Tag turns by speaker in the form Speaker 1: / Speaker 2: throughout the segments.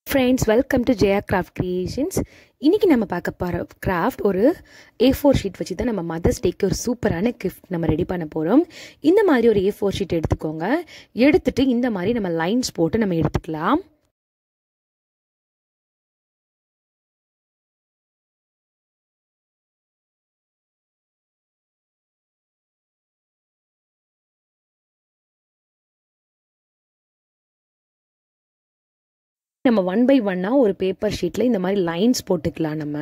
Speaker 1: friends welcome to Jaya craft creations இன்றைக்கி நம்ம பார்க்க போகிற கிராஃப்ட் ஒரு ஏ ஃபோர் ஷீட் வச்சு தான் நம்ம மதர்ஸ் டேக்கு ஒரு சூப்பரான கிஃப்ட் நம்ம ரெடி பண்ண போகிறோம் இந்த மாதிரி ஒரு ஏ ஃபோர் ஷீட் எடுத்துக்கோங்க எடுத்துட்டு இந்த மாதிரி நம்ம லைன்ஸ் போட்டு நம்ம எடுத்துக்கலாம் நம்ம ஒன் பை ஒன்னாக ஒரு பேப்பர் ஷீட்டில் இந்த மாதிரி லைன்ஸ் போட்டுக்கலாம் நம்ம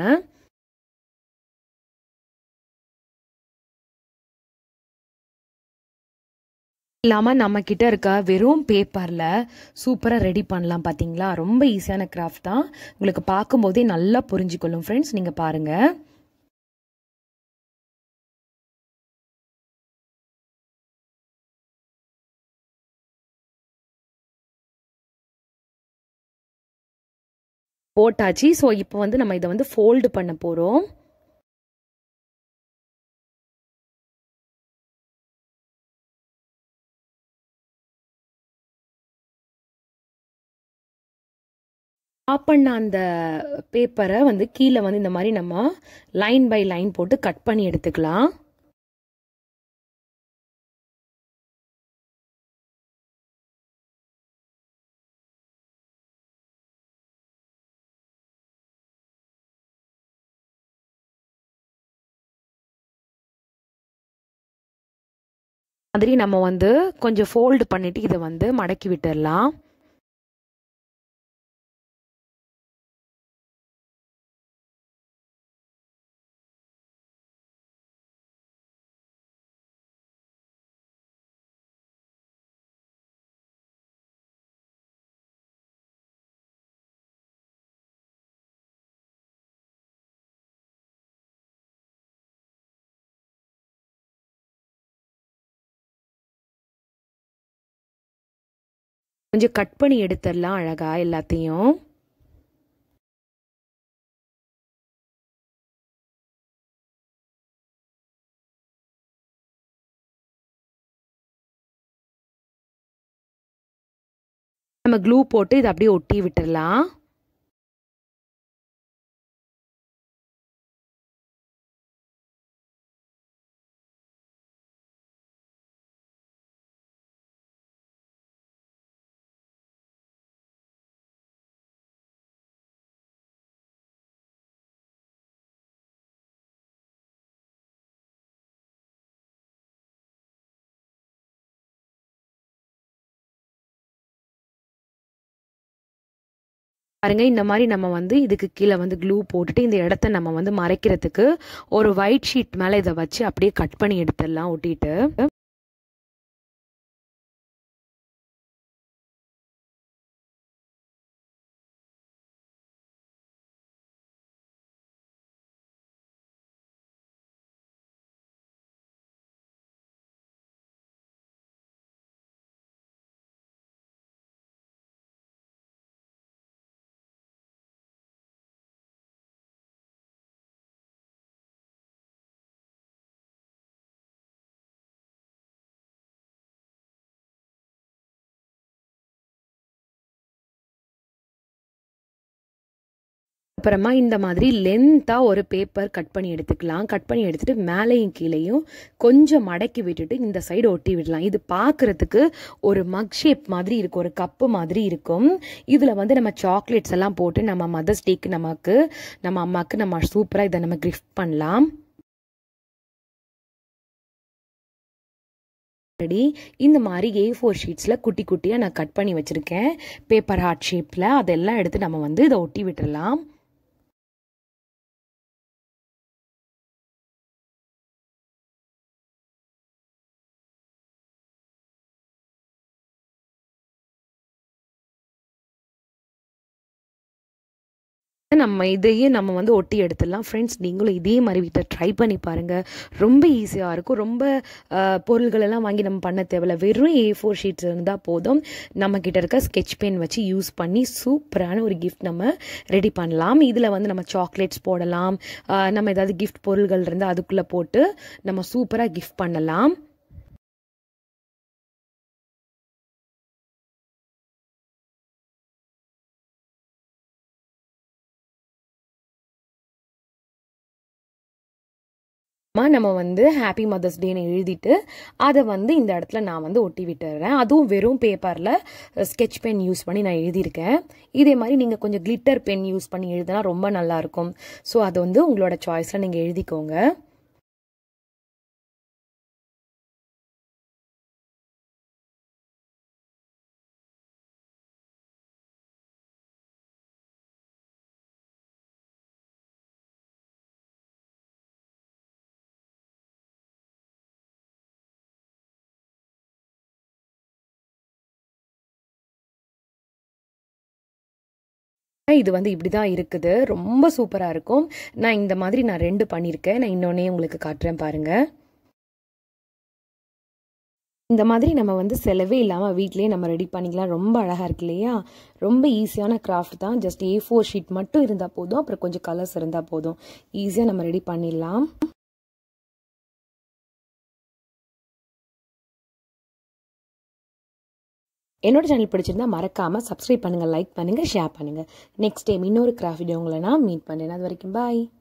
Speaker 1: இல்லாமல் நம்மக்கிட்ட இருக்க வெறும் பேப்பரில் சூப்பராக ரெடி பண்ணலாம் பார்த்தீங்களா ரொம்ப ஈஸியான கிராஃப்ட் தான் உங்களுக்கு பார்க்கும்போதே நல்லா புரிஞ்சுக்கொள்ளும் ஃப்ரெண்ட்ஸ் நீங்கள் பாருங்கள் போட்டாச்சு ஸோ இப்போ வந்து நம்ம இதை வந்து ஃபோல்டு பண்ண போகிறோம் ஆப் பண்ண அந்த பேப்பரை வந்து கீழே வந்து இந்த மாதிரி நம்ம லைன் பை லைன் போட்டு கட் பண்ணி எடுத்துக்கலாம் மாதிரி நம்ம வந்து கொஞ்சம் ஃபோல்டு பண்ணிட்டு இதை வந்து மடக்கி விட்டுடலாம் கொஞ்சம் கட் பண்ணி எடுத்துடலாம் அழகா எல்லாத்தையும் நம்ம க்ளூ போட்டு இதை அப்படியே ஒட்டி விட்டுடலாம் பாருங்க இந்த மாதிரி நம்ம வந்து இதுக்கு கீழே வந்து க்ளூ போட்டுட்டு இந்த இடத்த நம்ம வந்து மறைக்கிறதுக்கு ஒரு ஒயிட் ஷீட் மேலே இதை வச்சு அப்படியே கட் பண்ணி எடுத்துடலாம் ஒட்டிட்டு அப்புறமா இந்த மாதிரி லென்த்தாக ஒரு பேப்பர் கட் பண்ணி எடுத்துக்கலாம் கட் பண்ணி எடுத்துட்டு மேலேயும் கீழேயும் கொஞ்சம் மடக்கி விட்டுட்டு இந்த சைடு ஒட்டி விடலாம் இது பார்க்குறதுக்கு ஒரு மக் ஷேப் மாதிரி இருக்கும் ஒரு கப்பு மாதிரி இருக்கும் இதில் வந்து நம்ம சாக்லேட்ஸ் எல்லாம் போட்டு நம்ம மதர்ஸ் டேக்கு நமக்கு நம்ம அம்மாவுக்கு நம்ம சூப்பராக இதை நம்ம கிஃப்ட் பண்ணலாம் ஆல்ரெடி இந்த மாதிரி ஏ ஃபோர் ஷீட்ஸில் குட்டி குட்டியாக நான் கட் பண்ணி வச்சுருக்கேன் பேப்பர் ஹார்ட் ஷேப்பில் அதெல்லாம் எடுத்து நம்ம வந்து இதை ஒட்டி விட்டுடலாம் நம்ம இதையும் நம்ம வந்து ஒட்டி எடுத்துடலாம் ஃப்ரெண்ட்ஸ் நீங்களும் இதே மாதிரி வீட்டில் ட்ரை பண்ணி பாருங்கள் ரொம்ப ஈஸியாக இருக்கும் ரொம்ப பொருள்கள் எல்லாம் வாங்கி நம்ம பண்ண தேவையில்ல வெறும் ஏ ஃபோர் ஷீட்ஸ் இருந்தால் போதும் நம்ம கிட்ட இருக்க ஸ்கெச் பென் வச்சு யூஸ் பண்ணி சூப்பரான ஒரு கிஃப்ட் நம்ம ரெடி பண்ணலாம் இதில் வந்து நம்ம சாக்லேட்ஸ் போடலாம் நம்ம ஏதாவது கிஃப்ட் பொருள்கள் இருந்தால் அதுக்குள்ளே போட்டு நம்ம சூப்பராக கிஃப்ட் பண்ணலாம் நம்ம வந்து ஹாப்பி மதர்ஸ் டேன்னு எழுதிட்டு அதை வந்து இந்த இடத்துல நான் வந்து ஒட்டி விட்டுறேன் அதுவும் வெறும் பேப்பரில் ஸ்கெட்ச் பென் யூஸ் பண்ணி நான் எழுதியிருக்கேன் இதே மாதிரி நீங்கள் கொஞ்சம் கிளிட்டர் பென் யூஸ் பண்ணி எழுதினா ரொம்ப நல்லாயிருக்கும் ஸோ அதை வந்து உங்களோட சாய்ஸில் நீங்கள் எழுதிக்கோங்க இது வந்து இப்படி தான் இருக்குது ரொம்ப சூப்பராக இருக்கும் நான் இந்த மாதிரி நான் ரெண்டு பண்ணியிருக்கேன் நான் இன்னொன்னே உங்களுக்கு காட்டுறேன் பாருங்க இந்த மாதிரி நம்ம வந்து செலவே இல்லாமல் வீட்லேயே நம்ம ரெடி பண்ணிக்கலாம் ரொம்ப அழகாக இருக்கு இல்லையா ரொம்ப ஈஸியான கிராஃப்ட் தான் ஜஸ்ட் ஏ ஃபோர் ஷீட் மட்டும் இருந்தால் போதும் அப்புறம் கொஞ்சம் கலர்ஸ் இருந்தால் போதும் ஈஸியாக நம்ம ரெடி பண்ணிடலாம் என்னோட சேனல் பிடிச்சிருந்தா மறக்காம சப்ஸ்கிரைப் பண்ணுங்க லைக் பண்ணுங்க ஷேர் பண்ணுங்க நெக்ஸ்ட் டைம் இன்னொரு கிராஃப்ட் வீடியோ உங்களை நான் மீட் பண்ணுறேன் அது வரைக்கும் பாய்